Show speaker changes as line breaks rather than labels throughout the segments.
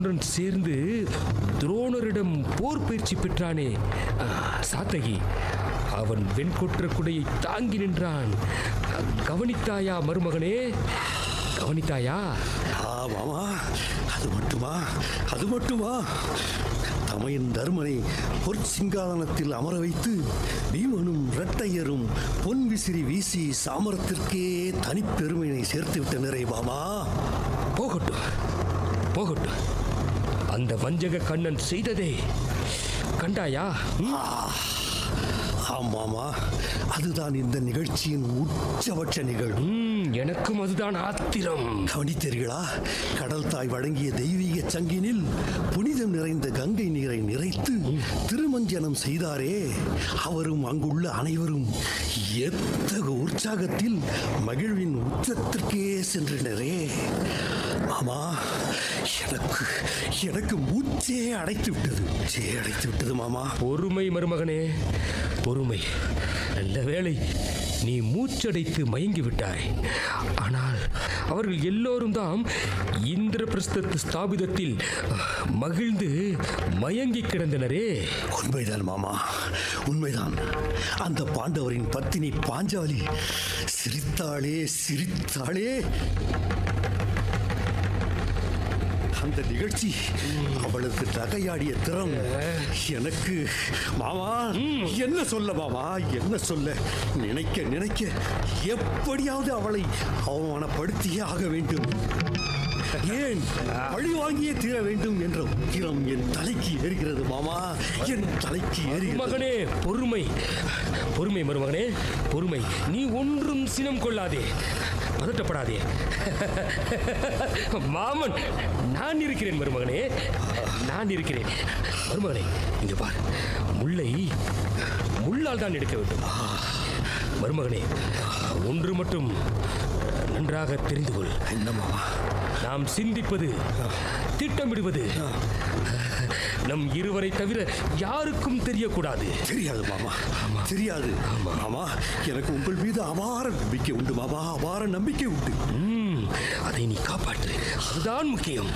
உடன் சேர்ந்து துரோணரிடம் போர் பயிற்சி பெற்றானே ஆ, சாத்தகி அவன் வெண்கொற்ற குடையை தாங்கி நின்றான் கவனித்தாயா மருமகனே கவனித்தாயா
ஆ மாமா அது மட்டுமா அது மட்டுமா தமையன் தருமனை பொற்சிங்காதனத்தில் அமர வைத்து பீமனும் இரட்டையரும் பொன் விசிறி வீசி சாமரத்திற்கே தனிப்பெருமையினை சேர்த்து விட்டனரே மாமா
போகட்டும் போகட்டும் அந்த வஞ்சக கண்ணன் செய்ததே கண்டாயா ம்?
ஆமாமா அதுதான் இந்த நிகழ்ச்சியின் உச்சபட்ச நிகழ்வு
ம், எனக்கும் அதுதான் ஆத்திரம்
கவனித்தீர்களா கடல் தாய் வழங்கிய தெய்வீக சங்கினில் புனிதம் நிறைந்த கங்கை நீரை நிறைத்து திருமஞ்சனம் செய்தாரே அவரும் அங்குள்ள அனைவரும் எத்தகு உற்சாகத்தில் மகிழ்வின் உச்சத்திற்கே சென்றனரே மாமா எனக்கு எனக்கு மூச்சே அடைத்து விட்டது மூச்சே அடைத்து விட்டது மாமா
பொறுமை மருமகனே பொறுமை நல்ல வேளை நீ மூச்சடைத்து மயங்கி விட்டாய் ஆனால் அவர்கள் எல்லோரும் தாம் இந்திரபிரஸ்தத்து ஸ்தாபிதத்தில் மகிழ்ந்து மயங்கி கிடந்தனரே
உண்மைதான் மாமா உண்மைதான் அந்த பாண்டவரின் பத்தினி பாஞ்சாலி சிரித்தாளே சிரித்தாளே அந்த நிகழ்ச்சி அவளுக்கு நகையாடிய திறம் எனக்கு மாமா என்ன சொல்ல மாமா என்ன சொல்ல நினைக்க நினைக்க எப்படியாவது அவளை அவமானப்படுத்தியே ஆக வேண்டும் ஏன் பழி வாங்கியே தீர வேண்டும் என்ற உக்கிரம் என் தலைக்கு ஏறுகிறது மாமா என் தலைக்கு ஏறுகிறது
மகனே பொறுமை பொறுமை மருமகனே பொறுமை நீ ஒன்றும் சினம் கொள்ளாதே பதட்டப்படாதே மாமன் நான் இருக்கிறேன் மருமகனே நான் இருக்கிறேன் மருமகனே இங்க பார் முல்லை முள்ளால் தான் எடுக்க வேண்டும் மருமகனே ஒன்று மட்டும் நன்றாக தெரிந்து கொள்
என்ன மாமா
நாம் சிந்திப்பது திட்டமிடுவது நம் இருவரை தவிர யாருக்கும் தெரியக்கூடாது
தெரியாது மாமா தெரியாது மாமா எனக்கு உங்கள் மீது அபார நம்பிக்கை உண்டு மாமா அபார நம்பிக்கை உண்டு
ம், அதை நீ காப்பாற்று அதுதான் முக்கியம்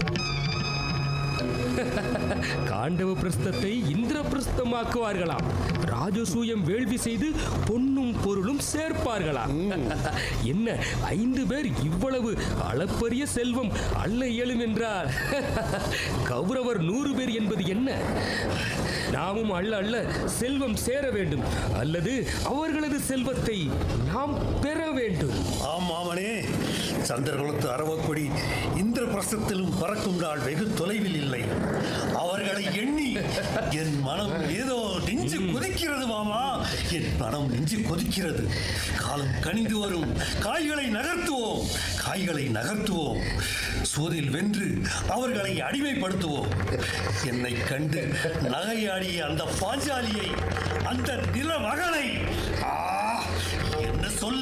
காண்டவ பிரஸ்தத்தை இந்திர பிரஸ்தமாக்குவார்களாம் ராஜசூயம் வேள்வி செய்து பொன்னும் பொருளும் சேர்ப்பார்களாம் என்ன ஐந்து பேர் இவ்வளவு அளப்பரிய செல்வம் அள்ள இயலும் என்றால் கௌரவர் நூறு பேர் என்பது என்ன நாமும் அள்ள அள்ள செல்வம் சேர வேண்டும் அல்லது அவர்களது செல்வத்தை நாம் பெற வேண்டும்
ஆமாமனே சந்திரகுலத்து அரவக்கொடி இந்திர பிரசத்திலும் பறக்கும் நாள் வெகு தொலைவில் இல்லை அவர்களை எண்ணி என் மனம் ஏதோ நெஞ்சு கொதிக்கிறது மாமா என் மனம் நெஞ்சு கொதிக்கிறது காலம் கனிந்து வரும் காய்களை நகர்த்துவோம் காய்களை நகர்த்துவோம் சூதில் வென்று அவர்களை அடிமைப்படுத்துவோம் என்னை கண்டு நகையாடிய அந்த பாஞ்சாலியை அந்த நில மகனை ஆ, என்ன சொல்ல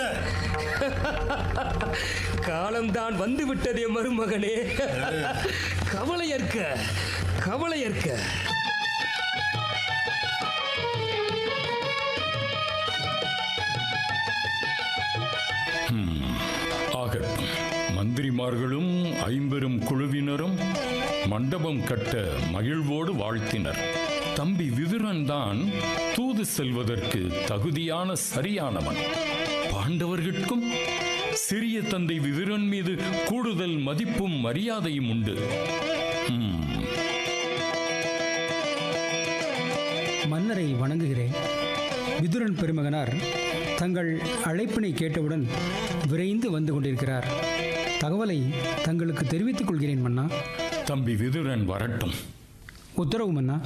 காலம்தான் வந்து விட்டதே மருமகனே கவலையற்க கவலையற்க
ஆகட்டும் மந்திரிமார்களும் ஐம்பெரும் குழுவினரும் மண்டபம் கட்ட மகிழ்வோடு வாழ்த்தினர் தம்பி விதுரன் தான் தூது செல்வதற்கு தகுதியான சரியானவன் பாண்டவர்கட்கும் சிறிய தந்தை விதுரன் மீது கூடுதல் மதிப்பும் மரியாதையும் உண்டு ம்,
மன்னரை வணங்குகிறேன் விதுரன் பெருமகனார் தங்கள் அழைப்பினை கேட்டவுடன் விரைந்து வந்து கொண்டிருக்கிறார் தகவலை தங்களுக்கு தெரிவித்துக் கொள்கிறேன் மன்னா
தம்பி விதுரன் வரட்டும்
உத்தரவு மன்னா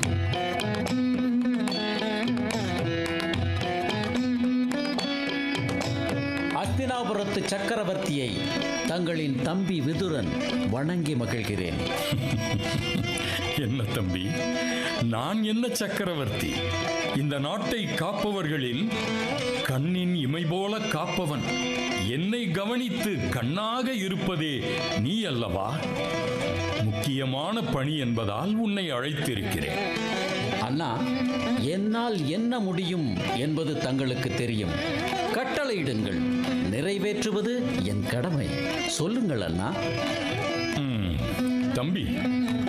அஸ்தினாபுரத்து சக்கரவர்த்தியை தங்களின் தம்பி விதுரன் வணங்கி மகிழ்கிறேன்
என்ன தம்பி நான் என்ன சக்கரவர்த்தி இந்த நாட்டை காப்பவர்களில் கண்ணின் இமை போல காப்பவன் என்னை கவனித்து கண்ணாக இருப்பதே நீ அல்லவா முக்கியமான பணி என்பதால் உன்னை அழைத்திருக்கிறேன்
அண்ணா என்னால் என்ன முடியும் என்பது தங்களுக்கு தெரியும் கட்டளையிடுங்கள் நிறைவேற்றுவது என் கடமை சொல்லுங்கள் அண்ணா
ம், தம்பி